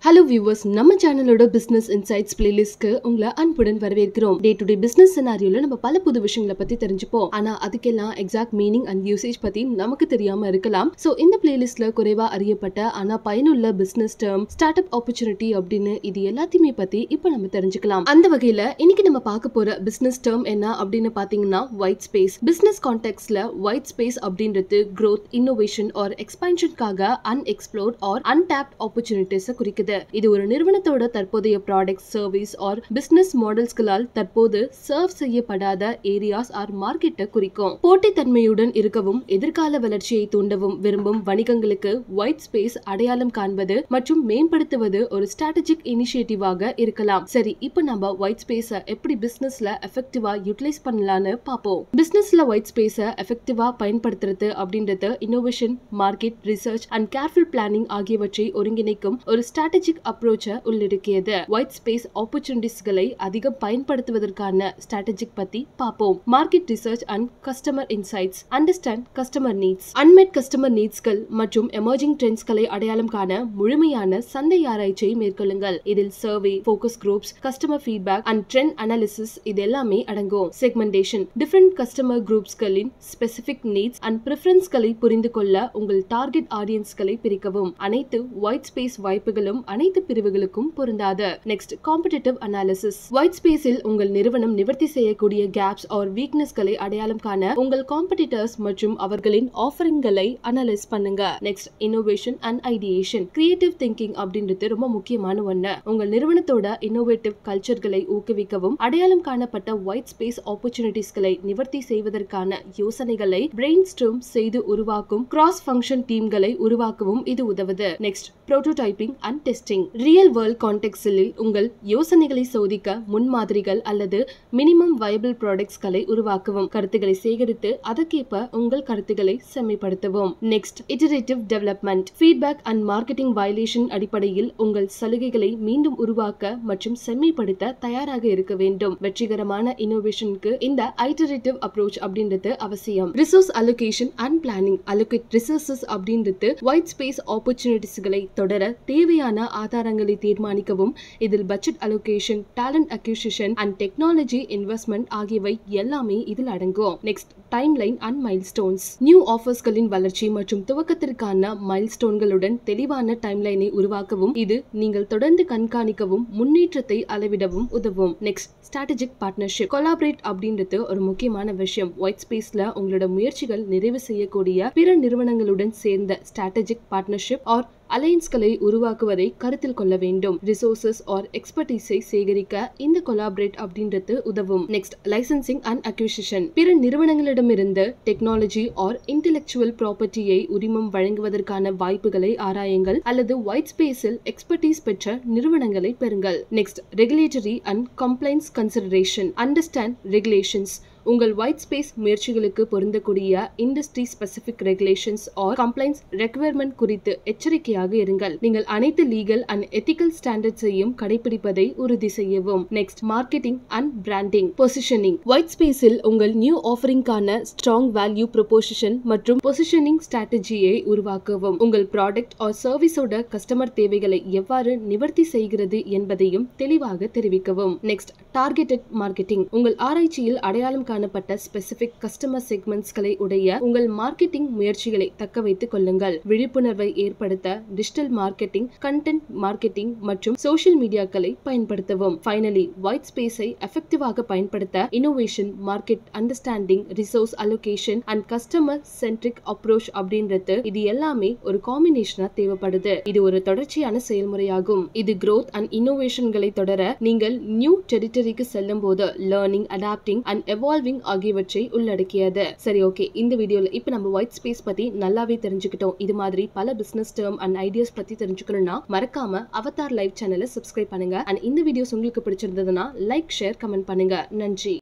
hello viewers நம்ம சேனலோட business insights பிளேலிஸ்ட்க்கு உங்களை அன்புடன் வரவேற்கிறோம் டே டு டே பிசினஸ் சினாரியோல நம்ம பல புது விஷயங்களை பத்தி தெரிஞ்சுப்போம் ஆனா அதுக்கெல்லாம் எக்ஸாக்ட் மீனிங் அண்ட் யூசேஜ் பத்தி நமக்கு தெரியாம இருக்கலாம் சோ இந்த பிளேலிஸ்ட்ல குறைவா அறியப்பட்ட ஆனா பயனுள்ள business term start up opportunity அப்படின்னு இது எல்லாத்தையுமே பத்தி இப்போ நம்ம தெரிஞ்சுக்கலாம் அந்த வகையில இன்னைக்கு நம்ம பார்க்க போற பிசினஸ் டேர்ம் என்ன அப்படின்னு பாத்தீங்கன்னா ஒயிட் ஸ்பேஸ் பிசினஸ் கான்டெக்ட்ல ஒயிட் ஸ்பேஸ் அப்படின்றது growth இன்னோவேஷன் ஆர் எக்ஸ்பான்ஷனுக்காக அன்எக்ஸ்ப்ளோர்ட் ஆர் அன்டாப்ட் ஆப்பர்ச்சுனிட்டிஸ் குறிக்குது இது ஒரு நிறுவனத்தோட தற்போதைய ப்ராடக்ட் சர்வீஸ் ஆர் பிசினஸ் மாடல்ஸ்களால் தற்போது சர்வ் செய்யப்படாத ஏரியாஸ் ஆர் மார்க்கெட்டை குறிக்கும் போட்டித்தன்மையுடன் இருக்கவும் எதிர்கால வளர்ச்சியை தூண்டவும் விரும்பும் வணிகங்களுக்கு ஒயிட் ஸ்பேஸ் அடையாளம் காண்பது மற்றும் மேம்படுத்துவது ஒரு ஸ்ட்ராட்டஜிக் இனிஷியேட்டிவாக இருக்கலாம் சரி இப்போ நம்ம ஒயிட் ஸ்பேஸை எப்படி பிசினஸ்ல எஃபெக்டிவா யூட்டிலைஸ் பண்ணலாம்னு பார்ப்போம் பிசினஸ்ல ஒயிட் ஸ்பேஸை எஃபெக்டிவா பயன்படுத்துறது அப்படின்றது innovation market research and careful planning ஆகியவற்றை ஒருங்கிணைக்கும் ஒரு ஸ்ட்ராட்டஜிக் அப்ரோச்சை உள்ளடக்கியது ஒயிட் ஸ்பேஸ் ஆப்பர்ச்சுனிட்டிஸ்களை அதிகம் பயன்படுத்துவதற்கான ஸ்ட்ராட்டஜிக் பத்தி பார்ப்போம் market research and customer insights understand customer needs unmet customer நீட்ஸ்கள் மற்றும் எமர்ஜிங் ட்ரெண்ட்ஸ்களை அடையாளம் காண முழுமையான சந்தை ஆராய்ச்சியை மேற்கொள்ளுங்கள் இதில் survey focus groups customer feedback and trend analysis இது எல்லாமே அடங்கும் செக்மெண்டேஷன் டிஃபரெண்ட் கஸ்டமர் குரூப்ஸ்களின் ஸ்பெசிபிக் நீட்ஸ் அண்ட் ப்ரிஃபரன்ஸ்களை புரிந்து கொள்ள உங்கள் டார்கெட் ஆடியன்ஸ்களை பிரிக்கவும் அனைத்து ஒயிட் ஸ்பேஸ் வாய்ப்புகளும் அனைத்து பிரிவுகளுக்கும் பொருந்தாது நெக்ஸ்ட் காம்படிட்டிவ் அனாலிசிஸ் ஒயிட் ஸ்பேஸில் உங்கள் நிறுவனம் நிவர்த்தி செய்யக்கூடிய கேப்ஸ் ஆர் வீக்னஸ்களை அடையாளம் காண உங்கள் காம்படிட்டர்ஸ் மற்றும் அவர்களின் ஆஃபரிங்களை அனலைஸ் பண்ணுங்க next innovation and ideation creative thinking அப்படின்றது ரொம்ப முக்கியமான ஒண்ணு உங்கள் நிறுவனத்தோட இன்னோவேட்டிவ் கல்ச்சர்களை ஊக்குவிக்கவும் அடையாளம் காணப்பட்ட ஒயிட் ஸ்பேஸ் ஆப்பர்ச்சுனிட்டிஸ்களை நிவர்த்தி செய்வதற்கான யோசனைகளை பிரெயின் ஸ்ட்ரோம் செய்து உருவாக்கும் கிராஸ் ஃபங்க்ஷன் டீம்களை உருவாக்கவும் இது உதவுது next prototyping and testing real world கான்டெக்ட்ஸில் உங்கள் யோசனைகளை சோதிக்க முன்மாதிரிகள் அல்லது மினிமம் வயபிள் ப்ராடக்ட்ஸ்களை உருவாக்கவும் கருத்துக்களை சேகரித்து அதற்கேற்ப உங்கள் கருத்துக்களை செம்மைப்படுத்தவும் next iterative development feedback and marketing violation அடிப்படையில் உங்கள் சலுகைகளை மீண்டும் உருவாக்க மற்றும் செம்மைப்படுத்த தயாராக இருக்க வேண்டும் வெற்றிகரமான இன்னோவேஷனுக்கு இந்த ஐட்டரேட்டிவ் அப்ரோச் அப்படின்றது அவசியம் resource allocation and planning allocate resources அப்படின்றது ஒயிட் ஸ்பேஸ் ஆப்பர்ச்சுனிட்டிஸ்களை தொடர தேவையான ஆதாரங்களை தீர்மானிக்கவும் இதில் budget allocation talent acquisition and technology investment ஆகியவை எல்லாமே இதில் அடங்கும் next timeline and milestones new ஆஃபர்ஸ்களின் வளர்ச்சி மற்றும் துவக்கத்திற்கான மைல்ஸ்டோன்களுடன் தெளிவான டைம்லைனை உருவாக்கவும் இது நீங்கள் தொடர்ந்து கண்காணிக்கவும் முன்னேற்றத்தை அளவிடவும் உதவும் நெக்ஸ்ட் ஸ்ட்ராட்டஜிக் பார்ட்னர்ஷிப் கொலாபரேட் அப்படின்றது ஒரு முக்கியமான விஷயம் ஒயிட் ஸ்பேஸ்ல உங்களோட முயற்சிகள் நிறைவு செய்யக்கூடிய பிற நிறுவனங்களுடன் சேர்ந்த ஸ்ட்ராட்டஜிக் பார்ட்னர்ஷிப் ஆர் அலையன்ஸ்களை உருவாக்குவதை கருத்தில் கொள்ள வேண்டும் ரிசோர்சஸ் ஆர் எக்ஸ்பர்டீஸை சேகரிக்க இந்த கொலாபரேட் அப்படின்றது உதவும் நெக்ஸ்ட் லைசன்சிங் அண்ட் அக்யூசிஷன் பிற நிறுவனங்களிடமிருந்து டெக்னாலஜி ஆர் இன்டெலெக்சுவல் ப்ராப்பர்ட்டியை உரிமம் வழங்குவதற்கான வாய்ப்புகளை ஆராயுங்கள் அல்லது ஒயிட் ஸ்பேஸில் எக்ஸ்பர்டீஸ் பெற்ற நிறுவனங்களை பெறுங்கள் next regulatory and complaints consideration understand regulations உங்கள் ஒயிட் ஸ்பேஸ் முயற்சிகளுக்கு பொருந்தக்கூடிய industry specific regulations or complaints requirement குறித்து எச்சரிக்கையாக இருங்கள் நீங்கள் அனைத்து லீகல் அண்ட் எத்திக்கல் ஸ்டாண்டர்ட்ஸையும் கடைபிடிப்பதை உறுதி செய்யவும் next marketing and branding positioning white ஸ்பேஸில் உங்கள் நியூ ஆஃபரிங்கான ஸ்ட்ராங் வேல்யூ ப்ரொபோசிஷன் மற்றும் பொசிஷனிங் ஸ்ட்ராட்டஜியை உருவாக்கவும் உங்கள் ப்ராடக்ட் ஆர் சர்வீஸோட கஸ்டமர் தேவைகளை எவ்வாறு நிவர்த்தி செய்கிறது என்பதையும் தெளிவாக தெரிவிக்கவும் நெக்ஸ்ட் டார்கெட்டட் மார்க்கெட்டிங் உங்கள் ஆராய்ச்சியில் அடையாளம் காணப்பட்ட ஸ்பெசிபிக் கஸ்டமர் செக்மெண்ட்ஸ்களை உடைய உங்கள் மார்க்கெட்டிங் முயற்சிகளை தக்க வைத்துக் கொள்ளுங்கள் விழிப்புணர்வை ஏற்படுத்த டிஜிட்டல் மார்க்கெட்டிங் கண்டென்ட் மார்க்கெட்டிங் மற்றும் சோஷியல் மீடியாக்களை பயன்படுத்தவும் ஃபைனலி ஒயிட் ஸ்பேஸை எஃபெக்டிவாக பயன்படுத்த innovation market understanding resource allocation and customer centric approach அப்படின்றது இது எல்லாமே ஒரு காம்பினேஷனா தேவைப்படுது இது ஒரு தொடர்ச்சியான செயல்முறையாகும் இது growth அண்ட் இன்னோவேஷன்களை தொடர நீங்கள் நியூ டெரிட்டரிக்கு செல்லும் போது learning adapting and evolve solving ஆகியவற்றை உள்ளடக்கியது சரி ஓகே இந்த வீடியோல இப்போ நம்ம ஒயிட் ஸ்பேஸ் பத்தி நல்லாவே தெரிஞ்சுக்கிட்டோம் இது மாதிரி பல பிசினஸ் டேர்ம் அண்ட் ஐடியாஸ் பத்தி தெரிஞ்சுக்கணும்னா மறக்காம அவதார் லைவ் சேனலை சப்ஸ்கிரைப் பண்ணுங்க அண்ட் இந்த வீடியோஸ் உங்களுக்கு பிடிச்சிருந்ததுன்னா லைக் ஷேர் கமெண்ட் பண்ணுங்க நன்றி